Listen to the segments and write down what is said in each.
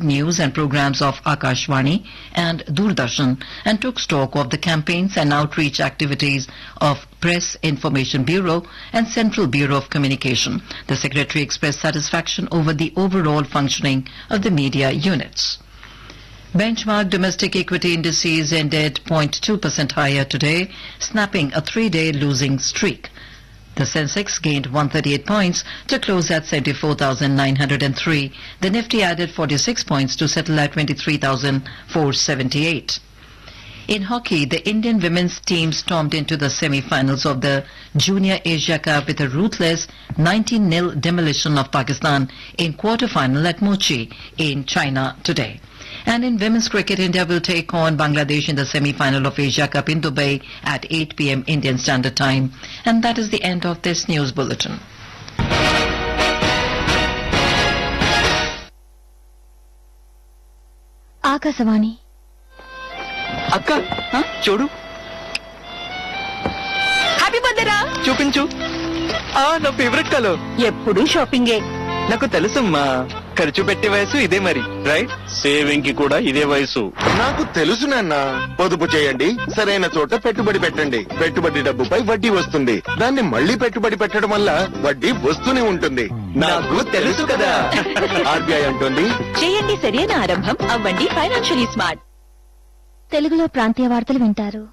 news and programs of Akashvani and Doordarshan and took stock of the campaigns and outreach activities of Press Information Bureau and Central Bureau of Communication. The Secretary expressed satisfaction over the overall functioning of the media units. Benchmark domestic equity indices ended 0.2% higher today, snapping a three-day losing streak. The Sensex gained 138 points to close at 74,903. The Nifty added 46 points to settle at 23,478. In hockey, the Indian women's team stormed into the semi-finals of the Junior Asia Cup with a ruthless 19-0 demolition of Pakistan in quarter-final at Mochi in China today. And in women's cricket, India will take on Bangladesh in the semi-final of Asia Cup in Dubai at 8 p.m. Indian Standard Time. And that is the end of this news bulletin. Akashvani అక్క చూడు happy birthday రా చూపించు ఆ నా favourite colour ఎప్పుడు షాపింగే నాకు తెలుసమ్మా ఖర్చు పెట్టే వయసు ఇదే మరి రైట్ సేవింగ్ కి కూడా ఇదే వయసు నాకు తెలుసు నాన్న పొదుపు చేయండి సరైన చోట పెట్టుబడి పెట్టండి పెట్టుబడి డబ్బుపై వడ్డీ వస్తుంది దాన్ని మళ్ళీ పెట్టుబడి పెట్టడం వల్ల వడ్డీ వస్తూనే ఉంటుంది నాకు తెలుసు కదా ఆర్బీఐ అంటుంది చేయండి సరైన ఆరంభం అవ్వండి ఫైనాన్షియలీ స్మార్ట్ తెలుగులో ప్రాంతీయ వార్తలు వింటారు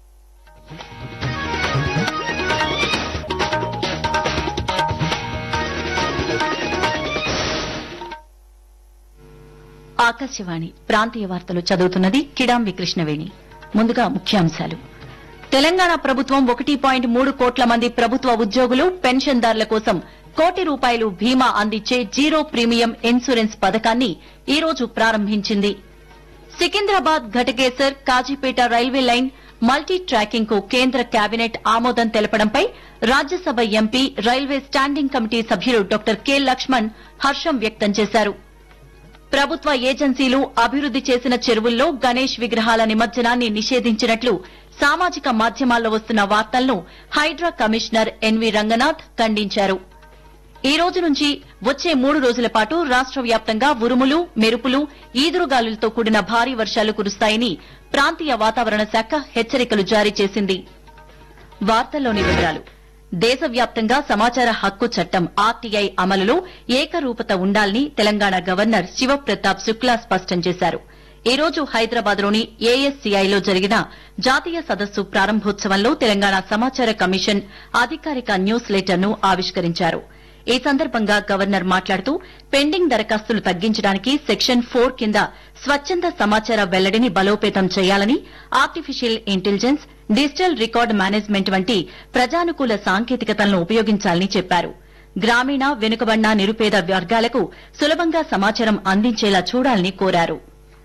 ఆకాశవాణి ప్రాంతీయ వార్తలు చదువుతున్నది కిడాంబి కృష్ణవేణి ముందుగా ముఖ్యాంశాలు తెలంగాణ ప్రభుత్వం ఒకటి పాయింట్ మూడు కోట్ల మంది ప్రభుత్వ ఉద్యోగులు పెన్షన్దారుల కోసం కోటి రూపాయలు బీమా అందించే జీరో ప్రీమియం ఇన్సూరెన్స్ పథకాన్ని ఈ రోజు ప్రారంభించింది Secunderabad Ghatkesar Kazipet railway line multi tracking కు కేంద్ర కేబినెట్ ఆమోదం తెలపడంపై Rajya Sabha MP railway standing committee సభ్యులు డాక్టర్ కె లక్ష్మణ్ హర్షం వ్యక్తం చేశారు ప్రభుత్వ ఏజెన్సీలు అభివృద్ది చేసిన చెరువుల్లో గణేష్ విగ్రహాల నిమజ్జనాన్ని నిషేధించినట్లు సామాజిక మాధ్యమాల్లో వస్తున్న వార్తలను హైడ్రా కమిషనర్ ఎన్వి రంగనాథ్ ఖండించారు ఈ రోజు నుంచి వచ్చే మూడు రోజుల పాటు రాష్ట వ్యాప్తంగా ఉరుములు మెరుపులు ఈదురుగాలులతో కూడిన భారీ వర్షాలు కురుస్తాయని ప్రాంతీయ వాతావరణ శాఖ హెచ్చరికలు జారీ చేసింది వార్తల్లోని వివరాలు దేశవ్యాప్తంగా సమాచార హక్కు చట్టం ఆర్టీఐ అమలులో ఏకరూపత ఉండాలని తెలంగాణ గవర్నర్ శివప్రతాప్ శుక్లా స్పష్టం చేశారు ఈ రోజు హైదరాబాద్ లోని ఏఎస్సీఐలో జరిగిన జాతీయ సదస్సు ప్రారంభోత్సవంలో తెలంగాణ సమాచార కమిషన్ అధికారిక న్యూస్ లెటర్ ను ఆవిష్కరించారు ఈ సందర్భంగా గవర్నర్ మాట్లాడుతూ పెండింగ్ దరఖాస్తులు తగ్గించడానికి సెక్షన్ ఫోర్ కింద స్వచ్ఛంద సమాచార వెల్లడిని బలోపేతం చేయాలని artificial intelligence digital record management వంటి ప్రజానుకూల సాంకేతికతలను ఉపయోగించాలని చెప్పారు గ్రామీణ వెనుకబడిన నిరుపేద వర్గాలకు సులభంగా సమాచారం అందించేలా చూడాలని కోరారు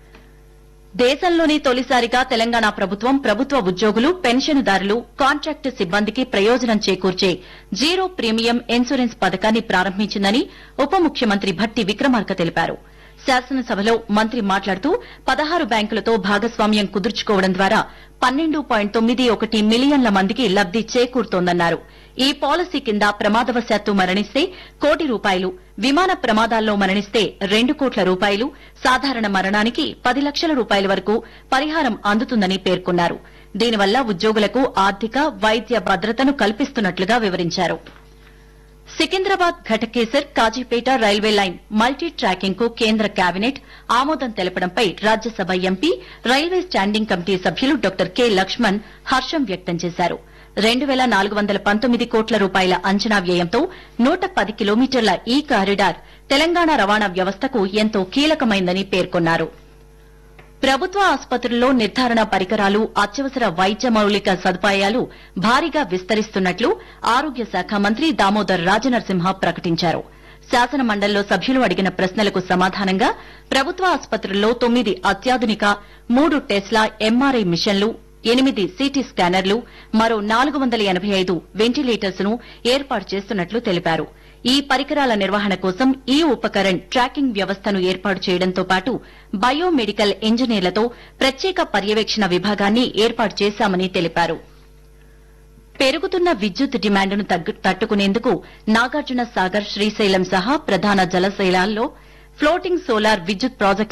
దేశంలోనే తొలిసారిగా తెలంగాణ ప్రభుత్వం ప్రభుత్వ ఉద్యోగులు పెన్షన్దారులు కాంట్రాక్టు సిబ్బందికి ప్రయోజనం చేకూర్చే జీరో ప్రీమియం ఇన్సూరెన్స్ పథకాన్ని ప్రారంభించిందని ఉప ముఖ్యమంత్రి భట్టి విక్రమార్క తెలిపారు శాసనసభలో మంత్రి మాట్లాడుతూ పదహారు బ్యాంకులతో భాగస్వామ్యం కుదుర్చుకోవడం ద్వారా పన్నెండు పాయింట్ తొమ్మిది ఒకటి మిలియన్ల మందికి లబ్ది చేకూరుతోందన్నారు ఈ పాలసీ కింద ప్రమాదవశాత్తు మరణిస్తే కోటి రూపాయలు విమాన ప్రమాదాల్లో మరణిస్తే రెండు కోట్ల రూపాయలు సాధారణ మరణానికి పది లక్షల రూపాయల వరకు పరిహారం అందుతుందని పేర్కొన్నారు దీనివల్ల ఉద్యోగులకు ఆర్థిక వైద్య భద్రతను కల్పిస్తున్నట్లుగా వివరించారు Secunderabad Ghatkesar Kazipet railway line multi tracking కు కేంద్ర కేబినెట్ ఆమోదం తెలపడంపై Rajya Sabha MP railway standing committee సభ్యులు డాక్టర్ కె లక్ష్మణ్ హర్షం వ్యక్తం చేశారు రెండు వేల నాలుగు వందల పంతొమ్మిది కోట్ల రూపాయల అంచనా వ్యయంతో నూట పది కిలోమీటర్ల ఈ కారిడార్ తెలంగాణ రవాణా వ్యవస్థకు ఎంతో కీలకమైందని పేర్కొన్నారు ప్రభుత్వ ఆసుపత్రుల్లో నిర్ధారణ పరికరాలు అత్యవసర వైద్య మౌలిక సదుపాయాలు భారీగా విస్తరిస్తున్నట్లు ఆరోగ్య శాఖ మంత్రి దామోదర్ రాజనరసింహ ప్రకటించారు శాసన మండలిలో సభ్యులు అడిగిన ప్రశ్నలకు సమాధానంగా ప్రభుత్వ ఆసుపత్రుల్లో తొమ్మిది అత్యాధునిక మూడు టెస్లా ఎంఆర్ఐ మిషన్లు ఎనిమిది సిటీ స్కానర్లు మరో నాలుగు వందల ఎనబై ఐదు వెంటిలేటర్స్ ను ఏర్పాటు చేస్తున్నట్లు తెలిపారు ఈ పరికరాల నిర్వహణ కోసం ఈ ఉపకరణ్ ట్రాకింగ్ వ్యవస్థను ఏర్పాటు చేయడంతో పాటు బయోమెడికల్ ఇంజనీర్లతో ప్రత్యేక పర్యవేక్షణ విభాగాన్ని ఏర్పాటు చేశామని తెలిపారు పెరుగుతున్న విద్యుత్ డిమాండ్ను తగ్గు- తట్టుకునేందుకు నాగార్జున సాగర్ శ్రీశైలం సహా ప్రధాన జలశైలాల్లో ఫ్లోటింగ్ సోలార్ విద్యుత్ ప్రాజెక్టు